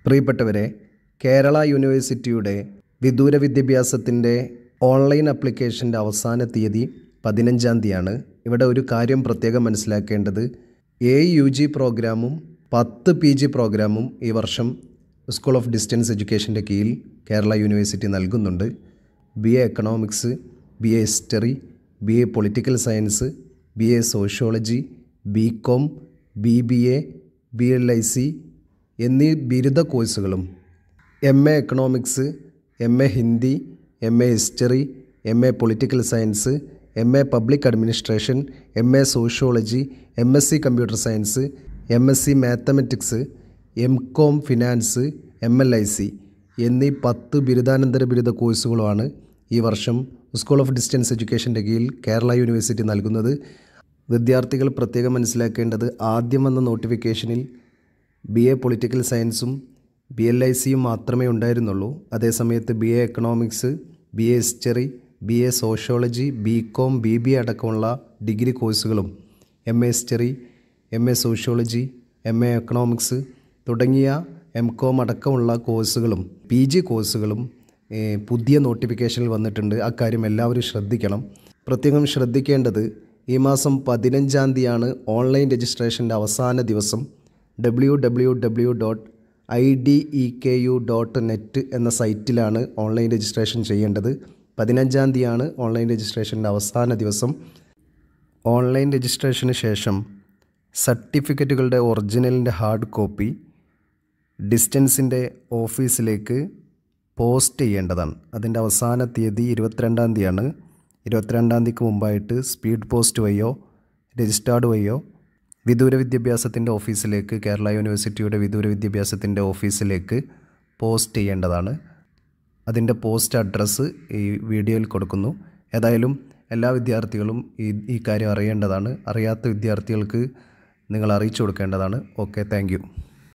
പ്രിയപ്പെട്ടവരെ കേരള യൂണിവേഴ്സിറ്റിയുടെ വിദൂര വിദ്യാഭ്യാസത്തിൻ്റെ ഓൺലൈൻ അപ്ലിക്കേഷൻ്റെ അവസാന തീയതി പതിനഞ്ചാം തീയതിയാണ് ഇവിടെ ഒരു കാര്യം പ്രത്യേകം മനസ്സിലാക്കേണ്ടത് ഏഴ് യു ജി പ്രോഗ്രാമും പത്ത് പി ജി പ്രോഗ്രാമും ഈ വർഷം സ്കൂൾ ഓഫ് ഡിസ്റ്റൻസ് എഡ്യൂക്കേഷൻ്റെ കീഴിൽ കേരള യൂണിവേഴ്സിറ്റി നൽകുന്നുണ്ട് B A economics B A history B A political science B A sociology B com B B A B L I C എന്നീ ബിരുദ കോഴ്സുകളും M A economics M A Hindi M A history M A political science M A public administration M A sociology M S C computer science M S C mathematics M com finance M L I C എന്നീ പത്ത് ബിരുദാനന്തര ബിരുദ കോഴ്സുകളുമാണ് ഈ വർഷം school of distance എഡ്യൂക്കേഷൻ്റെ കീഴിൽ Kerala university നൽകുന്നത് വിദ്യാർത്ഥികൾ പ്രത്യേകം മനസ്സിലാക്കേണ്ടത് ആദ്യം വന്ന നോട്ടിഫിക്കേഷനിൽ ബി എ പൊളിറ്റിക്കൽ സയൻസും ബി എൽ ഐ സിയും മാത്രമേ ഉണ്ടായിരുന്നുള്ളൂ അതേസമയത്ത് B A economics B A history B A sociology B com B B A അടക്കമുള്ള ഡിഗ്രി കോഴ്സുകളും M A history M A sociology M A economics തുടങ്ങിയ എം കോം അടക്കമുള്ള കോഴ്സുകളും പി ജി കോഴ്സുകളും ഏഹ്, പുതിയ നോട്ടിഫിക്കേഷനിൽ വന്നിട്ടുണ്ട് അക്കാര്യം എല്ലാവരും ശ്രദ്ധിക്കണം പ്രത്യേകം ശ്രദ്ധിക്കേണ്ടത് ഈ മാസം പതിനഞ്ചാം തീയതിയാണ് ഓൺലൈൻ രജിസ്ട്രേഷൻ്റെ അവസാന ദിവസം W W W dot I D E K U dot net എന്ന സൈറ്റിലാണ് ഓൺലൈൻ രജിസ്ട്രേഷൻ ചെയ്യേണ്ടത് പതിനഞ്ചാം തീയതിയാണ് ഓൺലൈൻ രജിസ്ട്രേഷൻ്റെ അവസാന ദിവസം ഓൺലൈൻ രജിസ്ട്രേഷന് ശേഷം സർട്ടിഫിക്കറ്റുകളുടെ ഒറിജിനലിൻ്റെ ഹാർഡ് കോപ്പി ഡിസ്റ്റൻസിൻ്റെ ഓഫീസിലേക്ക് പോസ്റ്റ് ചെയ്യേണ്ടതാണ് അതിൻ്റെ അവസാന തീയതി ഇരുപത്തിരണ്ടാം തീയതിയാണ് ഇരുപത്തിരണ്ടാം തീയതിക്ക് മുമ്പായിട്ട് സ്പീഡ് പോസ്റ്റ് വഴിയോ രജിസ്റ്റാർഡ് വഴിയോ വിദൂര വിദ്യാഭ്യാസത്തിൻ്റെ ഓഫീസിലേക്ക് കേരള യൂണിവേഴ്സിറ്റിയുടെ വിദൂര വിദ്യാഭ്യാസത്തിൻ്റെ ഓഫീസിലേക്ക് പോസ്റ്റ് ചെയ്യേണ്ടതാണ് അതിൻ്റെ പോസ്റ്റ് അഡ്രസ്സ് ഈ വീഡിയോയിൽ കൊടുക്കുന്നു ഏതായാലും എല്ലാ വിദ്യാർത്ഥികളും ഈ ഈ കാര്യം അറിയേണ്ടതാണ് അറിയാത്ത വിദ്യാർത്ഥികൾക്ക് നിങ്ങൾ അറിയിച്ചു കൊടുക്കേണ്ടതാണ് ഓക്കെ താങ്ക്